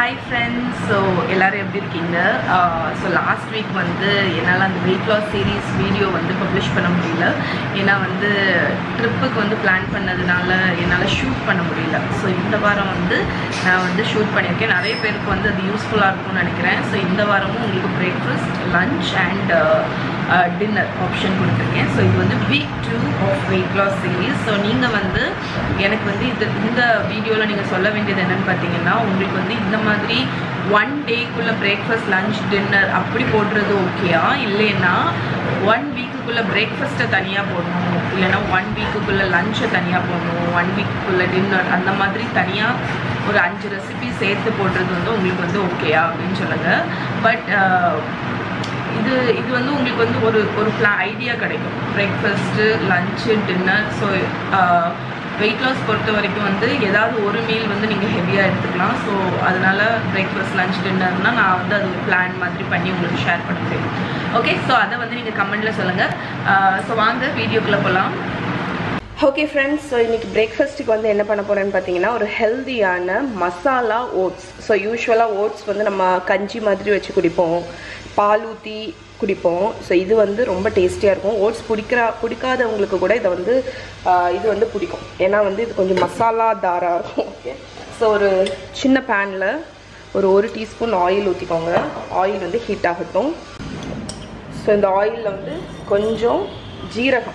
Hi friends so எல்லோரும் எப்படி இருக்கீங்க ஸோ லாஸ்ட் வீக் வந்து என்னால் அந்த வெயிட் லாஸ் சீரீஸ் வீடியோ வந்து பப்ளிஷ் பண்ண முடியல ஏன்னா வந்து ட்ரிப்புக்கு வந்து பிளான் பண்ணதுனால என்னால் ஷூட் பண்ண முடியல ஸோ இந்த வாரம் வந்து நான் வந்து ஷூட் பண்ணியிருக்கேன் நிறைய பேருக்கு வந்து அது யூஸ்ஃபுல்லாக இருக்கும்னு நினைக்கிறேன் ஸோ இந்த வாரமும் உங்களுக்கு breakfast lunch and dinner option கொடுத்துருக்கேன் ஸோ இது வந்து week two of weight loss series so நீங்கள் வந்து எனக்கு வந்து இது இந்த வீடியோவில் நீங்கள் சொல்ல வேண்டியது என்னென்னு பார்த்தீங்கன்னா உங்களுக்கு வந்து இந்த மாதிரி ஒன் டேக்குள்ளே பிரேக்ஃபாஸ்ட் லஞ்ச் டின்னர் அப்படி போடுறது ஓகேயா இல்லைன்னா ஒன் வீக்குக்குள்ளே பிரேக்ஃபாஸ்ட்டை தனியாக போடணும் இல்லைன்னா ஒன் வீக்குக்குள்ளே லஞ்சை தனியாக போடணும் ஒன் வீக்குக்குள்ளே டின்னர் அந்த மாதிரி தனியாக ஒரு அஞ்சு ரெசிபி சேர்த்து போடுறது வந்து உங்களுக்கு வந்து ஓகேயா அப்படின்னு சொல்லுங்கள் பட் இது இது வந்து உங்களுக்கு வந்து ஒரு ஒரு பிளா ஐடியா கிடைக்கும் breakfast lunch dinner so weight loss பொறுத்த வரைக்கும் வந்து ஏதாவது ஒரு மீல் வந்து நீங்கள் ஹெவியாக எடுத்துக்கலாம் ஸோ அதனால் பிரேக்ஃபாஸ்ட் லஞ்ச் டின்னர்னால் நான் வந்து அது ஒரு பிளான் மாதிரி பண்ணி உங்களுக்கு ஷேர் பண்ண முடியும் ஓகே ஸோ அதை வந்து நீங்கள் கமெண்டில் சொல்லுங்கள் ஸோ வாங்க வீடியோக்குள்ளே போகலாம் ஓகே ஃப்ரெண்ட்ஸ் ஸோ இன்றைக்கி பிரேக்ஃபாஸ்ட்டுக்கு வந்து என்ன பண்ண போகிறேன்னு பார்த்தீங்கன்னா ஒரு ஹெல்தியான மசாலா ஓட்ஸ் ஸோ யூஸ்வலாக ஓட்ஸ் வந்து நம்ம கஞ்சி மாதிரி வச்சு குடிப்போம் பால் ஊற்றி குடிப்போம் ஸோ இது வந்து ரொம்ப டேஸ்டியாக இருக்கும் ஓட்ஸ் பிடிக்கிற பிடிக்காதவங்களுக்கு கூட இதை வந்து இது வந்து பிடிக்கும் ஏன்னா வந்து இது கொஞ்சம் மசாலா தாராக இருக்கும் ஓகே ஸோ ஒரு சின்ன பேனில் ஒரு ஒரு டீஸ்பூன் ஆயில் ஊற்றிக்கோங்க ஆயில் வந்து ஹீட் ஆகட்டும் ஸோ இந்த ஆயிலில் வந்து கொஞ்சம் ஜீரகம்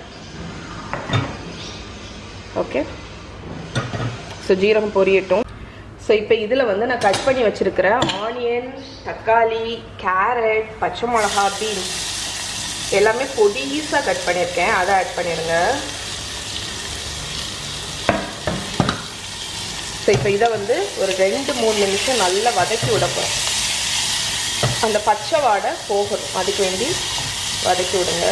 ஓகே ஸோ ஜீரகம் பொரியட்டும் ஸோ இப்போ இதில் வந்து நான் கட் பண்ணி வச்சுருக்கிற ஆனியன் தக்காளி கேரட் பச்சை மிளகா பீன்ஸ் எல்லாமே பொடிசாக கட் பண்ணியிருக்கேன் அதை ஆட் பண்ணிடுங்க ஸோ இப்போ இதை வந்து ஒரு ரெண்டு மூணு நிமிஷம் நல்லா வதக்கி விட போகிறோம் அந்த பச்சை வாடை போகணும் அதுக்கு வேண்டி வதக்கி விடுங்க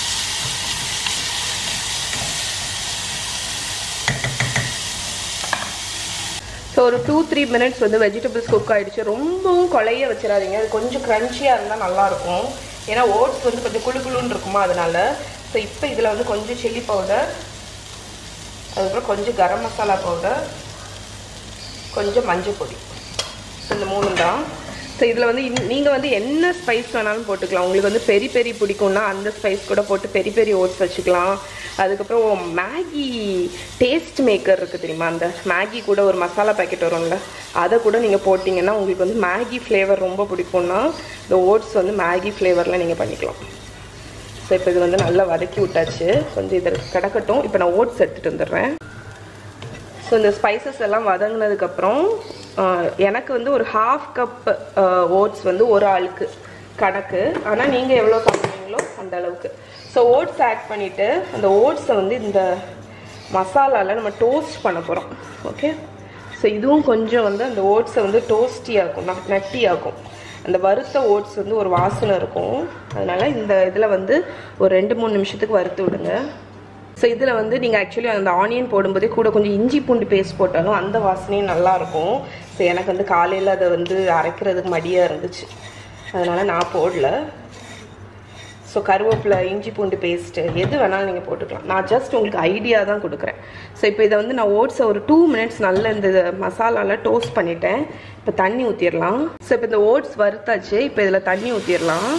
ஸோ ஒரு டூ த்ரீ மினிட்ஸ் வந்து வெஜிடபிள்ஸ் குக் ஆகிடுச்சு ரொம்பவும் கொலைய வச்சிடாதீங்க அது கொஞ்சம் க்ரன்ச்சியாக இருந்தால் நல்லாயிருக்கும் ஏன்னா ஓட்ஸ் வந்து கொஞ்சம் குழு குழுன்னு இருக்குமா அதனால ஸோ இப்போ இதில் வந்து கொஞ்சம் சில்லி பவுடர் அதுக்கப்புறம் கொஞ்சம் கரம் மசாலா பவுடர் கொஞ்சம் மஞ்சள் பொடி ஸோ இந்த மூணு தான் ஸோ இதில் வந்து நீங்கள் வந்து என்ன ஸ்பைஸ் வேணாலும் போட்டுக்கலாம் உங்களுக்கு வந்து பெரி பெரி பிடிக்கும்னா அந்த ஸ்பைஸ் கூட போட்டு பெரி பெரி ஓட்ஸ் வச்சுக்கலாம் அதுக்கப்புறம் மேகி டேஸ்ட் மேக்கர் இருக்குது தெரியுமா அந்த மேகி கூட ஒரு மசாலா பேக்கெட் வரும்ல அதை கூட நீங்கள் போட்டிங்கன்னா உங்களுக்கு வந்து மேகி ஃப்ளேவர் ரொம்ப பிடிக்கும்னா இந்த ஓட்ஸ் வந்து மேகி ஃப்ளேவரில் நீங்கள் பண்ணிக்கலாம் ஸோ இப்போ இது வந்து நல்லா வதக்கி விட்டாச்சு கொஞ்சம் இதில் கிடக்கட்டும் இப்போ நான் ஓட்ஸ் எடுத்துகிட்டு வந்துடுறேன் ஸோ இந்த ஸ்பைசஸ் எல்லாம் வதங்கினதுக்கப்புறம் எனக்கு வந்து ஒரு ஹாஃப் கப் ஓட்ஸ் வந்து ஒரு ஆளுக்கு கணக்கு ஆனால் நீங்கள் எவ்வளோ சாப்பிட்றீங்களோ அந்த அளவுக்கு ஸோ ஓட்ஸ் ஆட் பண்ணிவிட்டு அந்த ஓட்ஸை வந்து இந்த மசாலாவில் நம்ம டோஸ்ட் பண்ண போகிறோம் ஓகே ஸோ இதுவும் கொஞ்சம் வந்து அந்த ஓட்ஸை வந்து டோஸ்டி ஆகும் நட்டி ஆகும் அந்த வறுத்த ஓட்ஸ் வந்து ஒரு வாசனை இருக்கும் அதனால் இந்த இதில் வந்து ஒரு ரெண்டு மூணு நிமிஷத்துக்கு வறுத்து விடுங்க ஸோ இதில் வந்து நீங்கள் ஆக்சுவலி அந்த ஆனியன் போடும்போதே கூட கொஞ்சம் இஞ்சி பூண்டு பேஸ்ட் போட்டாலும் அந்த வாசனையும் நல்லாயிருக்கும் ஸோ எனக்கு வந்து காலையில் அதை வந்து அரைக்கிறதுக்கு மடியாக இருந்துச்சு அதனால் நான் போடல ஸோ கருவேப்பிலை இஞ்சி பூண்டு பேஸ்ட்டு எது வேணாலும் நீங்கள் போட்டுக்கலாம் நான் ஜஸ்ட் உங்களுக்கு ஐடியா தான் கொடுக்குறேன் ஸோ இப்போ இதை வந்து நான் ஓட்ஸை ஒரு டூ மினிட்ஸ் நல்ல இந்த மசாலாவில் டோஸ்ட் பண்ணிட்டேன் இப்போ தண்ணி ஊற்றிடலாம் ஸோ இப்போ இந்த ஓட்ஸ் வறுத்தாச்சு இப்போ இதில் தண்ணி ஊற்றிடலாம்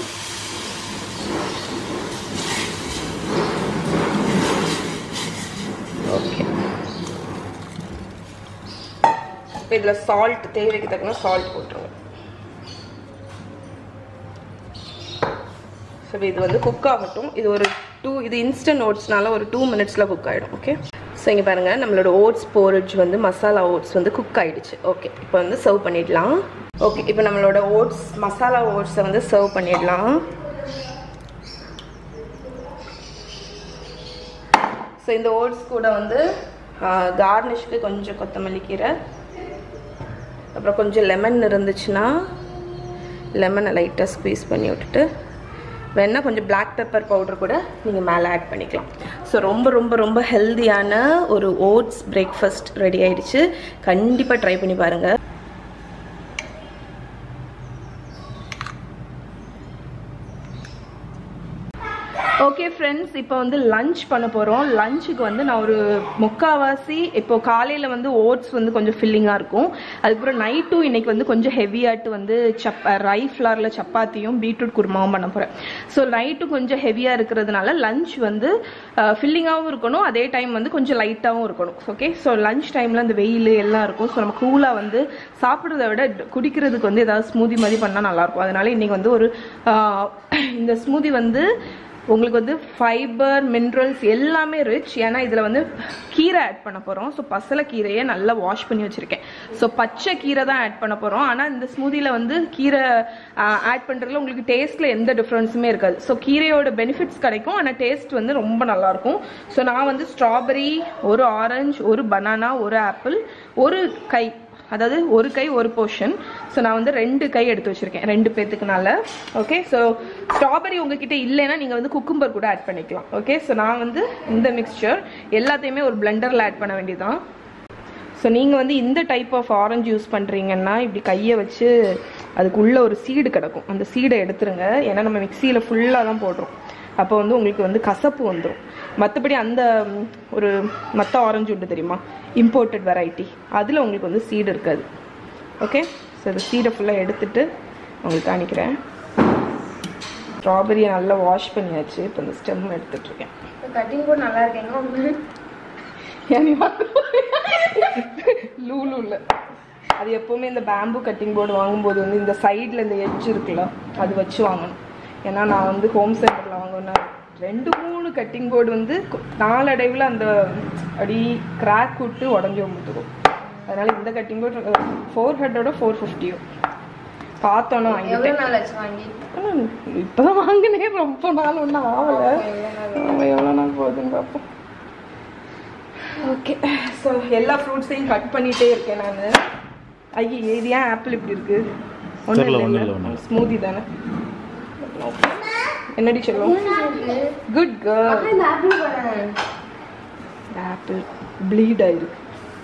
ஓகே இப்போ இதில் சால்ட் தேவைக்கு தக்கன சால்ட் போட்டுருங்க ஸோ இது வந்து குக் ஆகட்டும் இது ஒரு டூ இது இன்ஸ்டன்ட் ஓட்ஸ்னால ஒரு டூ மினிட்ஸில் குக் ஆகிடும் ஓகே ஸோ இங்கே பாருங்கள் நம்மளோட ஓட்ஸ் போரிட்ஜ் வந்து மசாலா ஓட்ஸ் வந்து குக் ஆகிடுச்சு ஓகே இப்போ வந்து சர்வ் பண்ணிடலாம் ஓகே இப்போ நம்மளோட ஓட்ஸ் மசாலா ஓட்ஸை வந்து சர்வ் பண்ணிடலாம் ஸோ இந்த ஓட்ஸ் கூட வந்து கார்னிஷ்க்கு கொஞ்சம் கொத்தமல்லி கீரை அப்புறம் கொஞ்சம் லெமன் இருந்துச்சுன்னா லெமனை லைட்டாக ஸ்க்வீஸ் பண்ணி விட்டுட்டு வேணால் கொஞ்சம் பிளாக் பெப்பர் பவுடர் கூட நீங்கள் மேலே ஆட் பண்ணிக்கலாம் ஸோ ரொம்ப ரொம்ப ரொம்ப ஹெல்த்தியான ஒரு ஓட்ஸ் பிரேக்ஃபாஸ்ட் ரெடி ஆயிடுச்சு கண்டிப்பாக ட்ரை பண்ணி பாருங்கள் ஓகே ஃப்ரெண்ட்ஸ் இப்போ வந்து லஞ்ச் பண்ண போகிறோம் லஞ்சுக்கு வந்து நான் ஒரு முக்காவாசி இப்போ காலையில் வந்து ஓட்ஸ் வந்து கொஞ்சம் ஃபில்லிங்காக இருக்கும் அதுக்கப்புறம் நைட்டும் இன்னைக்கு வந்து கொஞ்சம் ஹெவியாட்டு வந்து சப் ரை ஃப்ளாரில் சப்பாத்தியும் பீட்ரூட் குருமாவும் பண்ண போகிறேன் ஸோ நைட்டும் கொஞ்சம் ஹெவியாக இருக்கிறதுனால லஞ்ச் வந்து ஃபில்லிங்காகவும் இருக்கணும் அதே டைம் வந்து கொஞ்சம் லைட்டாகவும் இருக்கணும் ஓகே ஸோ லஞ்ச் டைமில் அந்த வெயில் எல்லாம் இருக்கும் ஸோ நம்ம கூலாக வந்து சாப்பிட்றத விட குடிக்கிறதுக்கு வந்து ஏதாவது ஸ்மூதி மாதிரி பண்ணால் நல்லாயிருக்கும் அதனால இன்னைக்கு வந்து ஒரு ஆஹ், இந்த ஸ்மூதி வந்து உங்களுக்கு வந்து ஃபைபர் மினரல்ஸ் எல்லாமே ரிச் ஏன்னா இதில் வந்து கீரை ஆட் பண்ண போகிறோம் ஸோ பசலை கீரையை நல்லா வாஷ் பண்ணி வச்சுருக்கேன் ஸோ பச்சை கீரை தான் ஆட் பண்ண போகிறோம் ஆனால் இந்த ஸ்மூதியில் வந்து கீரை ஆட் பண்ணுறதுல உங்களுக்கு டேஸ்ட்டில் எந்த டிஃப்ரென்ஸுமே இருக்காது ஸோ கீரையோட பெனிஃபிட்ஸ் கிடைக்கும் ஆனால் டேஸ்ட் வந்து ரொம்ப நல்லாயிருக்கும் ஸோ நான் வந்து ஸ்ட்ராபெரி ஒரு ஆரஞ்சு ஒரு பனானா ஒரு ஆப்பிள் ஒரு கை அதாவது ஒரு கை ஒரு போர்ஷன் ஸோ நான் வந்து ரெண்டு கை எடுத்து வச்சிருக்கேன் ரெண்டு பேத்துக்குனால ஓகே ஸோ ஸ்ட்ராபெரி உங்ககிட்ட இல்லைன்னா நீங்கள் வந்து குக்கும்பர் கூட ஆட் பண்ணிக்கலாம் ஓகே ஸோ நான் வந்து இந்த மிக்ஸ்சர் எல்லாத்தையுமே ஒரு பிளெண்டரில் ஆட் பண்ண வேண்டியதான் ஸோ நீங்கள் வந்து இந்த டைப் ஆஃப் ஆரஞ்சு யூஸ் பண்ணுறீங்கன்னா இப்படி கையை வச்சு அதுக்குள்ளே ஒரு சீடு கிடக்கும் அந்த சீடை எடுத்துருங்க ஏன்னா நம்ம மிக்சியில் ஃபுல்லாக தான் போடுறோம் அப்போ வந்து உங்களுக்கு வந்து கசப்பு வந்துடும் மற்றபடி அந்த ம், ஒரு மற்ற ஆரஞ்சு உண்டு தெரியுமா இம்போர்ட்டட் வெரைட்டி அதில் உங்களுக்கு வந்து சீடு இருக்காது ஓகே ஸோ இந்த சீடை ஃபுல்லாக எடுத்துட்டு உங்களுக்கு காணிக்கிறேன் ஸ்ட்ராபெரியை நல்லா வாஷ் பண்ணியாச்சு இப்போ இந்த ஸ்டெம் எடுத்துட்ருக்கேன் கட்டிங் போர்டு நல்லா இருக்கேங்க லூலுல அது எப்பவுமே இந்த பேம்பு கட்டிங் போர்டு வாங்கும்போது வந்து இந்த சைடில் இந்த எட்ஜ் இருக்குல்ல அது வச்சு வாங்கணும் ஏன்னா நான் வந்து ஹோம் சென்டரில் வாங்கினா ரெண்டு மூணு கட்டிங் போர்டு வந்து கொ- நாளடைவில் அந்த அடி கிராக் விட்டு உடஞ்சி வந்துடும் அதனால இந்த கட்டிங் போர்டு ஃபோர் ஹண்ட்ரடோ ஃபோர் ஃபிஃப்டியோ பார்த்தோன்னா எவ்வளவு வாங்கிட்டேன் நாள் ஆச்சு வாங்கி ஆனா, இப்பதான் வாங்கினேன் ரொம்ப நாள் ஒன்றும் ஆகலை ஆமா, எவ்வளோ நாள் போகுதுன்னு பார்ப்போம் ஓகே ஸோ எல்லா ஃப்ரூட்ஸையும் கட் பண்ணிட்டே இருக்கேன் நான் ஐயே இது ஏன் ஆப்பிள் இப்படி இருக்கு ஒன்றும் தெரியல, ஒண்ணும் இல்ல, இல்லை ஒண்ணும் இல்ல. ஸ்மூதி தானே Okay. என்னடி சொல்லுவோம் குட் கேர்ள் இந்த ஆப்பிள் பாருங்க ஆப்பிள் ப்ளீட் ஆயிருக்கு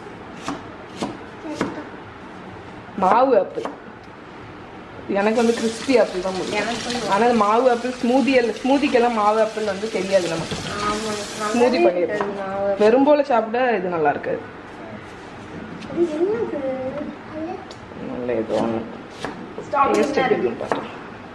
மாவு ஆப்பிள் எனக்கு வந்து கிறிஸ்பி ஆப்பிள் தான் முடியும் எனக்கு வந்து ஆனால் மாவு ஆப்பிள் ஸ்மூதி ஸ்மூதிக்கெல்லாம் மாவு ஆப்பிள் வந்து தெரியாது நமக்கு ஆமா ஸ்மூதி பண்ணிடுறோம் வெறும்போல சாப்பிட இது நல்லா இருக்காது நல்ல ஏதோ ஒன்று டேஸ்ட் எப்படி இருக்குன்னு பார்த்தோம்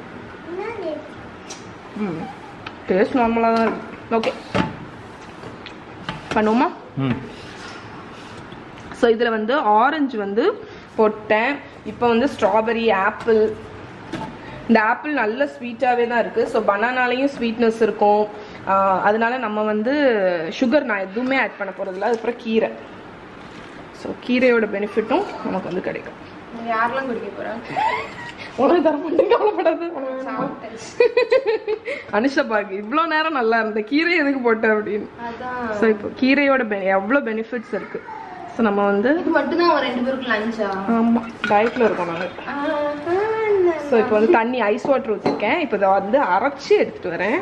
ம் டேஸ்ட் நார்மலாக தான் இருக்கு ஓகே பண்ணுவோமா ம் ஸோ இதில் வந்து ஆரஞ்சு வந்து போட்டேன் இப்போ வந்து ஸ்ட்ராபெரி ஆப்பிள் இந்த ஆப்பிள் நல்ல ஸ்வீட்டாகவே தான் இருக்குது ஸோ பனானாலையும் ஸ்வீட்னஸ் இருக்கும் ஆஹ் அதனால நம்ம வந்து சுகர் நான் எதுவுமே ஆட் பண்ண போகிறதில்ல அதுக்கப்புறம் கீரை ஸோ கீரையோட பெனிஃபிட்டும் நமக்கு வந்து கிடைக்கும் நீங்க யாரெல்லாம் குடிக்க போறாங்க உனக்கு தர மாட்டேன் கவலைப்படாது சாப்பிட்டேன் அனுஷா பாக்கு இவ்வளோ நேரம் நல்லா இருந்த கீரை எதுக்கு போட்ட அப்படின்னு அதான் ஸோ இப்போ கீரையோட பெ எவ்வளோ பெனிஃபிட்ஸ் இருக்கு ஸோ நம்ம வந்து இது மட்டும் தான் ரெண்டு பேருக்கு லஞ்சா ஆமாம் டயட்டில் இருக்கோம் நாங்கள் ஸோ இப்போ வந்து தண்ணி ஐஸ் வாட்டர் ஊற்றிருக்கேன் இப்போ இதை வந்து அரைச்சி எடுத்துட்டு வரேன்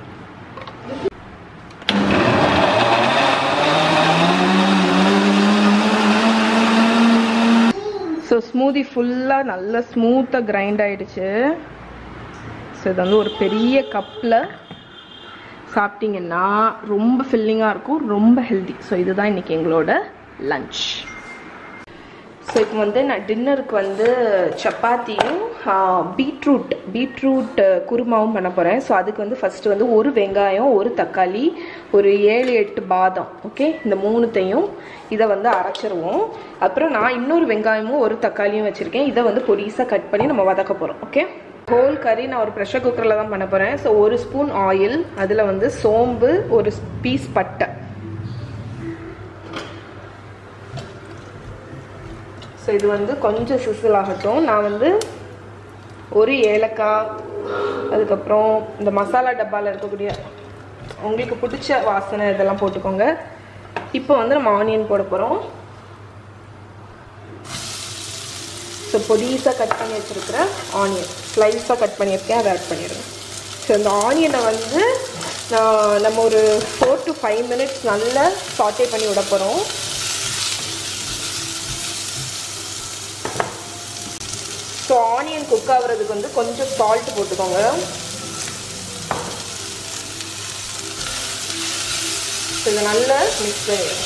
ஸோ ஸ்மூதி ஃபுல்லாக நல்லா ஸ்மூத்தாக கிரைண்ட் ஆயிடுச்சு ஸோ இது வந்து ஒரு பெரிய கப்பில் சாப்பிட்டீங்கன்னா ரொம்ப ஃபில்லிங்காக இருக்கும் ரொம்ப ஹெல்தி ஸோ இதுதான் இன்னைக்கு எங்களோட லஞ்ச் ஸோ இப்போ வந்து நான் டின்னருக்கு வந்து சப்பாத்தியும் பீட்ரூட் பீட்ரூட் குருமாவும் பண்ண போகிறேன் ஸோ அதுக்கு வந்து ஃபஸ்ட்டு வந்து ஒரு வெங்காயம் ஒரு தக்காளி ஒரு ஏழு எட்டு பாதாம் ஓகே இந்த மூணுத்தையும் இதை வந்து அரைச்சிருவோம் அப்புறம் நான் இன்னொரு வெங்காயமும் ஒரு தக்காளியும் வச்சுருக்கேன் இதை வந்து பொடிசாக கட் பண்ணி நம்ம வதக்க போகிறோம் ஓகே ஹோல் கறி நான் ஒரு ப்ரெஷர் குக்கரில் தான் பண்ண போகிறேன் ஸோ ஒரு ஸ்பூன் ஆயில் அதில் வந்து சோம்பு ஒரு பீஸ் பட்டை ஸோ இது வந்து கொஞ்சம் சிசில் ஆகட்டும் நான் வந்து ஒரு ஏலக்காய் அதுக்கப்புறம் இந்த மசாலா டப்பாவில் இருக்கக்கூடிய உங்களுக்கு பிடிச்ச வாசனை இதெல்லாம் போட்டுக்கோங்க இப்போ வந்து நம்ம ஆனியன் போட போகிறோம் ஸோ பொடிசாக கட் பண்ணி வச்சுருக்கிற ஆனியன் ஸ்லைஸாக கட் பண்ணியிருக்கேன் அதை ஆட் பண்ணிடுங்க ஸோ இந்த ஆனியனை வந்து நான் நம்ம ஒரு ஃபோர் டு ஃபைவ் மினிட்ஸ் நல்லா சாட்டே பண்ணி விட போகிறோம் ஸோ ஆனியன் குக் ஆகுறதுக்கு வந்து கொஞ்சம் சால்ட் போட்டுக்கோங்க இதை நல்லா மிக்ஸ் பண்ணிடுங்க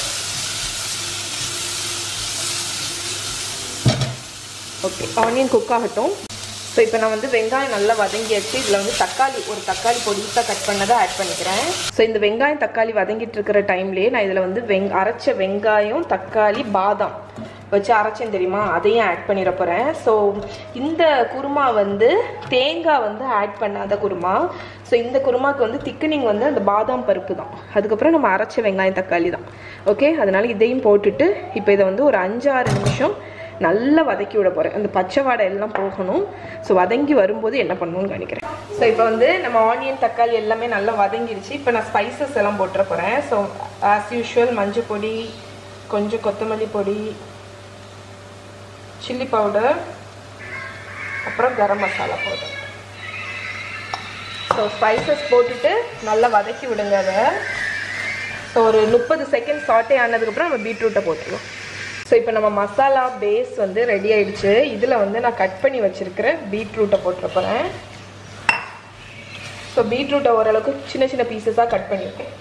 ஓகே ஆனியன் குக் ஆகட்டும் ஸோ இப்போ நான் வந்து வெங்காயம் நல்லா வதங்கியாச்சு இதில் வந்து தக்காளி ஒரு தக்காளி பொடிசாக கட் பண்ணதை ஆட் பண்ணிக்கிறேன் ஸோ இந்த வெங்காயம் தக்காளி வதங்கிட்டு இருக்கிற டைம்லேயே நான் இதில் வந்து வெங் அரைச்ச வெங்காயம் தக்காளி பாதாம் வச்சு அரைச்சேன் தெரியுமா அதையும் ஆட் பண்ணிட போகிறேன் ஸோ இந்த குருமா வந்து தேங்காய் வந்து ஆட் பண்ணாத குருமா ஸோ இந்த குருமாக்கு வந்து திக்கனிங் வந்து அந்த பாதாம் பருப்பு தான் அதுக்கப்புறம் நம்ம அரைச்ச வெங்காயம் தக்காளி தான் ஓகே அதனால இதையும் போட்டுட்டு இப்போ இதை வந்து ஒரு அஞ்சாறு நிமிஷம் நல்லா வதக்கி விட போகிறேன் அந்த பச்சை வாடை எல்லாம் போகணும் ஸோ வதங்கி வரும்போது என்ன பண்ணணும்னு நினைக்கிறேன் ஸோ இப்போ வந்து நம்ம ஆனியன் தக்காளி எல்லாமே நல்லா வதங்கிடுச்சு இப்போ நான் ஸ்பைசஸ் எல்லாம் போட்டுற போகிறேன் ஸோ ஆஸ் யூஷுவல் மஞ்சள் பொடி கொஞ்சம் கொத்தமல்லி பொடி சில்லி பவுடர் அப்புறம் garam masala powder so spices போட்டுட்டு நல்லா வதக்கி விடுங்க அதை ஸோ ஒரு முப்பது செகண்ட் சாட்டே ஆனதுக்கப்புறம் நம்ம பீட்ரூட்டை போட்டுருவோம் ஸோ இப்போ நம்ம மசாலா பேஸ் வந்து ரெடி ஆயிடுச்சு இதில் வந்து நான் கட் பண்ணி வச்சிருக்கிற பீட்ரூட்டை போட்டுற போகிறேன் ஸோ பீட்ரூட்டை ஓரளவுக்கு சின்ன சின்ன பீசஸாக கட் பண்ணியிருக்கேன்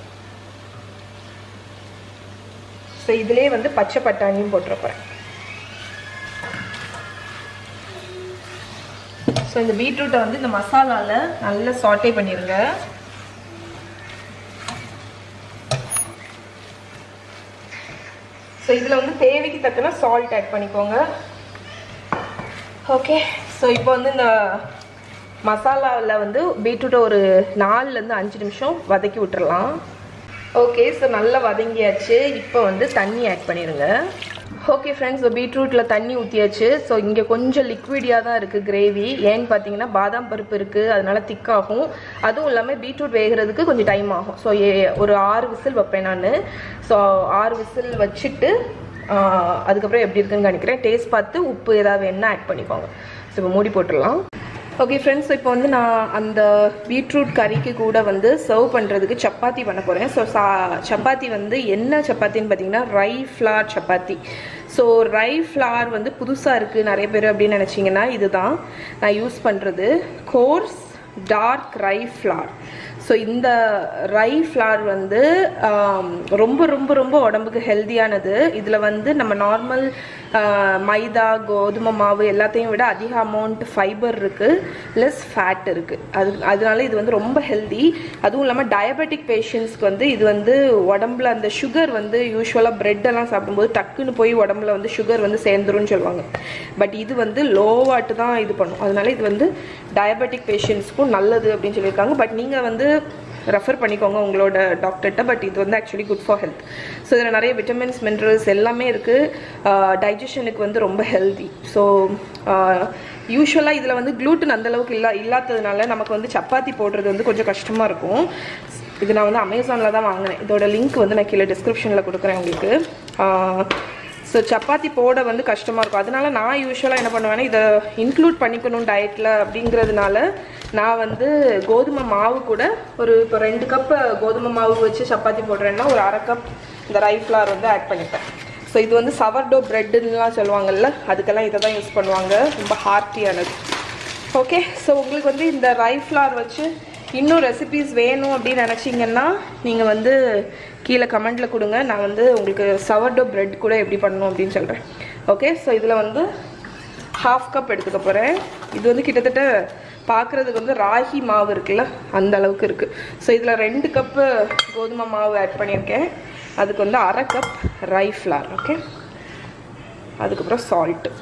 ஸோ இதிலே வந்து பச்சை பட்டாணியும் போட்டுற போகிறேன் ஸோ இந்த பீட்ரூட்டை வந்து இந்த மசாலாவில் நல்லா சாட்டே பண்ணிடுங்க ஸோ இதில் வந்து தேவைக்கு தக்கன சால்ட் ஆட் பண்ணிக்கோங்க ஓகே ஸோ இப்போ வந்து இந்த மசாலாவில் வந்து பீட்ரூட்டை ஒரு நாலுலேருந்து அஞ்சு நிமிஷம் வதக்கி விட்டுறலாம் ஓகே ஸோ நல்லா வதங்கியாச்சு இப்போ வந்து தண்ணி ஆட் பண்ணிடுங்க ஓகே ஃப்ரெண்ட்ஸ் பீட்ரூட்டில் தண்ணி ஊற்றியாச்சு ஸோ இங்கே கொஞ்சம் லிக்விடியாக தான் இருக்குது கிரேவி ஏன்னு பார்த்தீங்கன்னா பாதாம் பருப்பு இருக்குது அதனால திக்காகும் அதுவும் இல்லாமல் பீட்ரூட் வேகிறதுக்கு கொஞ்சம் டைம் ஆகும் ஸோ ஒரு ஆறு விசில் வைப்பேன் நான் ஸோ ஆறு விசில் வச்சுட்டு ஆஹ், அதுக்கப்புறம் எப்படி இருக்குன்னு நினைக்கிறேன் டேஸ்ட் பார்த்து உப்பு ஏதாவது வேணா ஆட் பண்ணிக்கோங்க ஸோ இப்போ மூடி போட்டுடலாம் ஓகே ஃப்ரெண்ட்ஸ் இப்போ வந்து நான் அந்த பீட்ரூட் கறிக்கு கூட வந்து சர்வ் பண்ணுறதுக்கு சப்பாத்தி பண்ண போகிறேன் ஸோ சா சப்பாத்தி வந்து என்ன சப்பாத்தின்னு பார்த்தீங்கன்னா rye flour chapati so rye flour வந்து புதுசாக இருக்குது நிறைய பேர் அப்படின்னு நினச்சிங்கன்னா இதுதான் நான் யூஸ் பண்ணுறது coarse dark rye flour so இந்த ரை ஃப்ளார் வந்து ஆம், ரொம்ப ரொம்ப ரொம்ப உடம்புக்கு ஹெல்தியானது இதில் வந்து நம்ம நார்மல் மைதா கோதுமை மாவு எல்லாத்தையும் விட அதிக அமௌண்ட் ஃபைபர் இருக்குது லெஸ் ஃபேட் இருக்குது அது அதனால இது வந்து ரொம்ப ஹெல்தி அதுவும் இல்லாமல் டயபெட்டிக் பேஷண்ட்ஸ்க்கு வந்து இது வந்து உடம்புல அந்த சுகர் வந்து யூஸ்வலாக பிரெட் எல்லாம் சாப்பிடும்போது டக்குன்னு போய் உடம்புல வந்து சுகர் வந்து சேர்ந்துரும்னு சொல்லுவாங்க பட் இது வந்து லோவாட்டு தான் இது பண்ணும் அதனால இது வந்து டயபெட்டிக் பேஷண்ட்ஸ்க்கும் நல்லது அப்படின்னு சொல்லியிருக்காங்க பட் நீங்கள் வந்து ரெஃபர் பண்ணிக்கோங்க உங்களோட டாக்டர்கிட்ட பட் இது வந்து actually good for health so இதில் நிறைய விட்டமின்ஸ் மினரல்ஸ் எல்லாமே இருக்குது டைஜஷனுக்கு வந்து ரொம்ப ஹெல்தி ஸோ யூஸ்வலாக இதில் வந்து gluten அந்த அளவுக்கு இல்லா இல்லாததுனால நமக்கு வந்து சப்பாத்தி போடுறது வந்து கொஞ்சம் கஷ்டமாக இருக்கும் இது நான் வந்து அமேசானில் தான் வாங்கினேன் இதோட லிங்க் வந்து நான் கீழே டிஸ்கிரிப்ஷனில் கொடுக்குறேன் உங்களுக்கு ஸோ சப்பாத்தி போட வந்து கஷ்டமாக இருக்கும் அதனால நான் யூஸ்வலாக என்ன பண்ணுவேன்னா இதை இன்க்ளூட் பண்ணிக்கணும் டயட்டில் அப்படிங்கிறதுனால நான் வந்து கோதுமை மாவு கூட ஒரு இப்போ ரெண்டு கப் கோதுமை மாவு வச்சு சப்பாத்தி போடுறேன்னா ஒரு அரை கப் இந்த ரை ஃப்ளார் வந்து ஆட் பண்ணிப்பேன் ஸோ இது வந்து சவர்டோ பிரெட்டுலாம் சொல்லுவாங்கல்ல அதுக்கெல்லாம் இதை தான் யூஸ் பண்ணுவாங்க ரொம்ப ஹார்ட்டியானது ஓகே ஸோ உங்களுக்கு வந்து இந்த ரை ஃப்ளார் வச்சு இன்னும் ரெசிபீஸ் வேணும் அப்படின்னு நினச்சிங்கன்னா நீங்கள் வந்து கீழே கமெண்ட்டில் கொடுங்க நான் வந்து உங்களுக்கு சவர்டோ பிரெட் கூட எப்படி பண்ணணும் அப்படின்னு சொல்கிறேன் ஓகே ஸோ இதில் வந்து ஹாஃப் கப் எடுத்துக்க போகிறேன் இது வந்து கிட்டத்தட்ட பார்க்குறதுக்கு வந்து ராகி மாவு இருக்குல்ல அந்த அளவுக்கு இருக்குது ஸோ இதில் ரெண்டு கப்பு கோதுமை மாவு ஆட் பண்ணியிருக்கேன் அதுக்கு வந்து அரை கப் ரை ஃப்ளார் ஓகே அதுக்கப்புறம் சால்ட்டு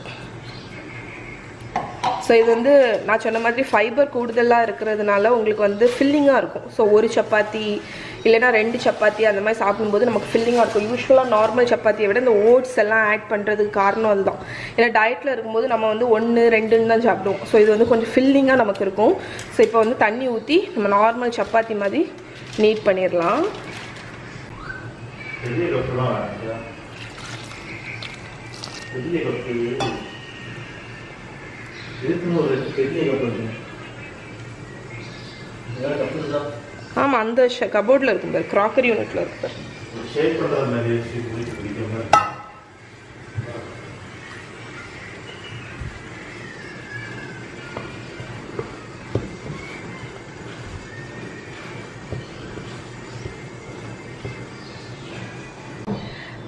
ஸோ இது வந்து நான் சொன்ன மாதிரி ஃபைபர் கூடுதலாக இருக்கிறதுனால உங்களுக்கு வந்து ஃபில்லிங்காக இருக்கும் ஸோ ஒரு சப்பாத்தி இல்லைன்னா ரெண்டு சப்பாத்தி அந்த மாதிரி சாப்பிடும்போது நமக்கு ஃபில்லிங்காக இருக்கும் யூஸ்வலாக நார்மல் சப்பாத்தியை விட இந்த ஓட்ஸ் எல்லாம் ஆட் பண்ணுறதுக்கு காரணம் அதுதான் ஏன்னா டயட்டில் இருக்கும்போது நம்ம வந்து ஒன்று ரெண்டுன்னு தான் சாப்பிடுவோம் ஸோ இது வந்து கொஞ்சம் ஃபில்லிங்காக நமக்கு இருக்கும் ஸோ இப்போ வந்து தண்ணி ஊற்றி நம்ம நார்மல் சப்பாத்தி மாதிரி நீட் பண்ணிடலாம் பெரிய கப்புலாம் வேண்டாம் பெரிய கப்பு இருக்குன்னு ஒரு பெரிய கப்பு இருக்குங்க ஏதாவது கப்பு இருக்கா ஆமாம் அந்த கபோர்டில் இருக்கும் பாரு க்ராக்கரி யூனிட்டில் இருக்கு பாரு ஒரு ஷேப் பண்ணுறது மாதிரி வச்சு குளிக்க பிடிக்கிற மாதிரி இருக்கு.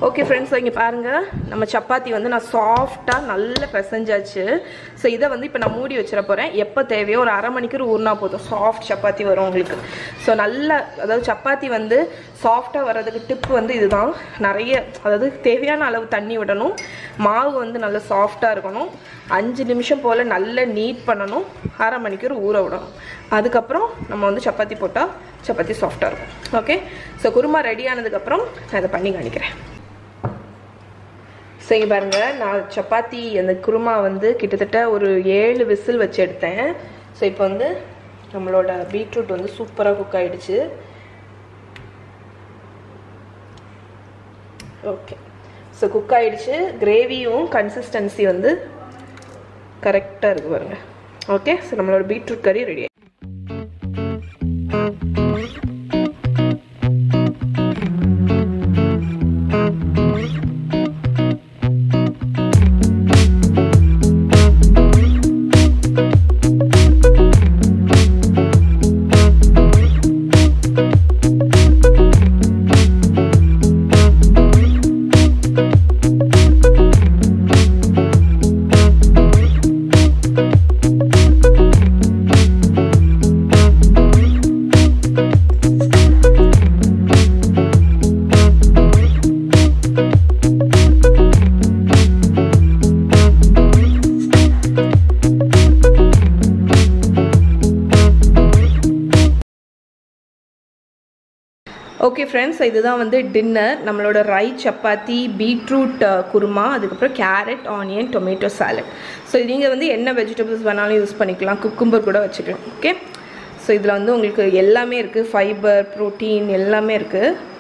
ஓகே ஃப்ரெண்ட்ஸ் இங்கே பாருங்கள் நம்ம சப்பாத்தி வந்து நான் சாஃப்டாக நல்லா பிசைஞ்சாச்சு ஸோ இதை வந்து இப்போ நான் மூடி வச்சிட போகிறேன் எப்போ தேவையோ ஒரு அரை மணிக்கூர் ஊறினா போதும் சாஃப்ட் சப்பாத்தி வரும் உங்களுக்கு ஸோ நல்லா அதாவது சப்பாத்தி வந்து சாஃப்டாக வர்றதுக்கு டிப் வந்து இதுதான் நிறைய அதாவது தேவையான அளவு தண்ணி விடணும் மாவு வந்து நல்லா சாஃப்டாக இருக்கணும் அஞ்சு நிமிஷம் போல் நல்லா நீட் பண்ணணும் அரை மணிக்கூர் ஊற விடணும் அதுக்கப்புறம் நம்ம வந்து சப்பாத்தி போட்டால் சப்பாத்தி சாஃப்டாக இருக்கும் ஓகே ஸோ குருமா ரெடி ஆனதுக்கப்புறம் நான் இதை பண்ணி காணிக்கிறேன் ஸோ இங்கே பாருங்கள் நான் சப்பாத்தி அந்த குருமா வந்து கிட்டத்தட்ட ஒரு ஏழு விசில் வச்சு எடுத்தேன் ஸோ இப்போ வந்து நம்மளோட பீட்ரூட் வந்து சூப்பராக குக் ஆகிடுச்சு ஓகே ஸோ குக் ஆகிடுச்சு கிரேவியும் கன்சிஸ்டன்சி வந்து கரெக்டாக இருக்குது பாருங்க ஓகே ஸோ நம்மளோட பீட்ரூட் கறி ரெடி ஓகே ஃப்ரெண்ட்ஸ் இதுதான் வந்து டின்னர் நம்மளோட ரை சப்பாத்தி பீட்ரூட் குருமா அதுக்கப்புறம் carrot onion tomato salad so நீங்கள் வந்து என்ன வெஜிடபிள்ஸ் வேணாலும் யூஸ் பண்ணிக்கலாம் குக்கும்பர் கூட வச்சுக்கலாம் ஓகே ஸோ இதில் வந்து உங்களுக்கு எல்லாமே இருக்குது ஃபைபர் ப்ரோட்டீன் எல்லாமே இருக்குது